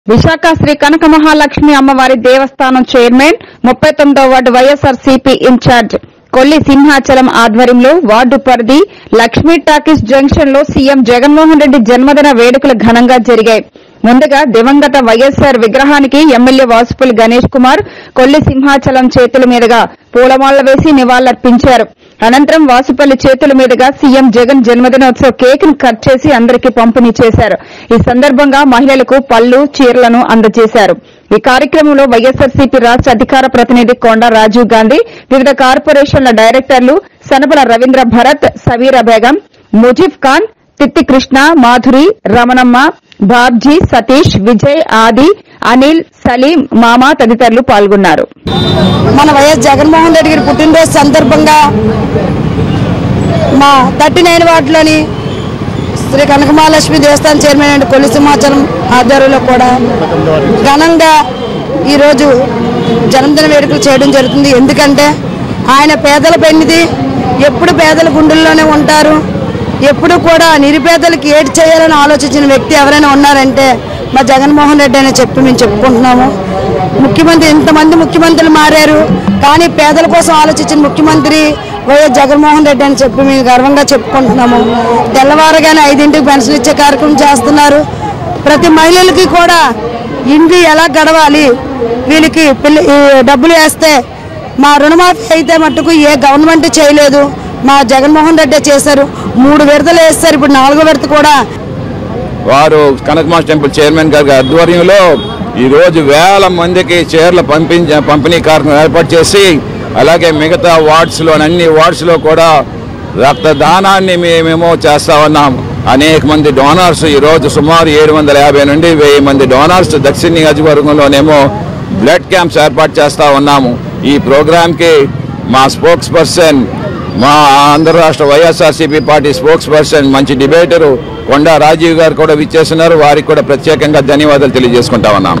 విశాఖ శ్రీ కనక మహాలక్ష్మి అమ్మవారి దేవస్థానం చైర్మన్ ముప్పై తొమ్మిదవ వార్డు వైఎస్ఆర్ సిపి ఇన్ఛార్జ్ కొల్లి సింహాచలం ఆధ్వర్యంలో వార్డు పరిధి లక్ష్మీ టాకీస్ జంక్షన్ లో సీఎం జగన్మోహన్ రెడ్డి జన్మదిన వేడుకలు ఘనంగా జరిగాయి ముందుగా దివంగత వైఎస్ఆర్ విగ్రహానికి ఎమ్మెల్యే వాసుపల్లి గణేష్ కుమార్ కొల్లి సింహాచలం చేతుల మీదుగా పూలమాల వేసి నివాళులర్పించారు అనంతరం వాసుపల్లి చేతుల మీదుగా సీఎం జగన్ జన్మదినోత్సవ కేక్ ను కట్ చేసి అందరికీ పంపిణీ చేశారు ఈ సందర్భంగా మహిళలకు పళ్లు చీరలను అందజేశారు ఈ కార్యక్రమంలో వైఎస్ఆర్సీపీ రాష్ట అధికార ప్రతినిధి కొండ రాజీవ్ గాంధీ వివిధ కార్పొరేషన్ల డైరెక్టర్లు సనబల రవీంద్ర భరత్ సవీరా బేగం ముజీబ్ ఖాన్ తిత్తి కృష్ణ మాధురి రమణమ్మ బాబ్జీ సతీష్ విజయ్ ఆది అనిల్ సలీం మామ తదితరులు పాల్గొన్నారు మన వైఎస్ జగన్మోహన్ రెడ్డి గారి పుట్టినరోజు సందర్భంగా మా థర్టీ నైన్ వార్డులోని శ్రీ కనకమహాలక్ష్మి దేవస్థానం చైర్మన్ అండ్ కొల్లి సింహాచలం ఆధ్వర్యంలో కూడా ఘనంగా ఈరోజు జన్మదిన వేడుకలు చేయడం జరుగుతుంది ఎందుకంటే ఆయన పేదల పెన్నిది ఎప్పుడు పేదల గుండెల్లోనే ఉంటారు ఎప్పుడు కూడా నిరుపేదలకు ఏటి చేయాలని ఆలోచించిన వ్యక్తి ఎవరైనా ఉన్నారంటే మా జగన్మోహన్ రెడ్డి అని చెప్పి మేము చెప్పుకుంటున్నాము ముఖ్యమంత్రి ఇంతమంది ముఖ్యమంత్రులు మారారు కానీ పేదల కోసం ఆలోచించిన ముఖ్యమంత్రి వైఎస్ జగన్మోహన్ రెడ్డి అని చెప్పి మేము గర్వంగా చెప్పుకుంటున్నాము తెల్లవారుగానే ఐదింటికి పెన్షన్ ఇచ్చే కార్యక్రమం చేస్తున్నారు ప్రతి మహిళలకి కూడా ఇంటి ఎలా గడవాలి వీళ్ళకి పిల్ల ఈ డబ్బులు వేస్తే మా రుణమాఫీ అయితే మట్టుకు ఏ గవర్నమెంట్ చేయలేదు మా జగన్మోహన్ రెడ్డి చేశారు మూడు విడతలు వేస్తారు ఇప్పుడు నాలుగో విడత కూడా వారు కనకమాస్ టెంపుల్ చైర్మన్ గారి ఆధ్వర్యంలో ఈ రోజు వేల మందికి చీరలు పంపించ పంపిణీ కార్యక్రమం ఏర్పాటు చేసి అలాగే మిగతా వార్డ్స్లో అన్ని వార్డ్స్లో కూడా రక్తదానాన్ని మేమేమో చేస్తా ఉన్నాం అనేక మంది డోనార్స్ ఈ రోజు సుమారు ఏడు వందల యాభై నుండి వెయ్యి మంది డోనార్స్ దక్షిణ నియోజకవర్గంలోనేమో బ్లడ్ క్యాంప్స్ ఏర్పాటు చేస్తా ఉన్నాము ఈ ప్రోగ్రాంకి మా స్పోక్స్ పర్సన్ మా ఆంధ్ర రాష్ట్ర వైఎస్ఆర్సీపీ పార్టీ స్పోక్స్ పర్సన్ మంచి డిబేటరు కొండా రాజీవ్ గారు కూడా విచ్చేస్తున్నారు వారికి కూడా ప్రత్యేకంగా ధన్యవాదాలు తెలియజేసుకుంటా ఉన్నాం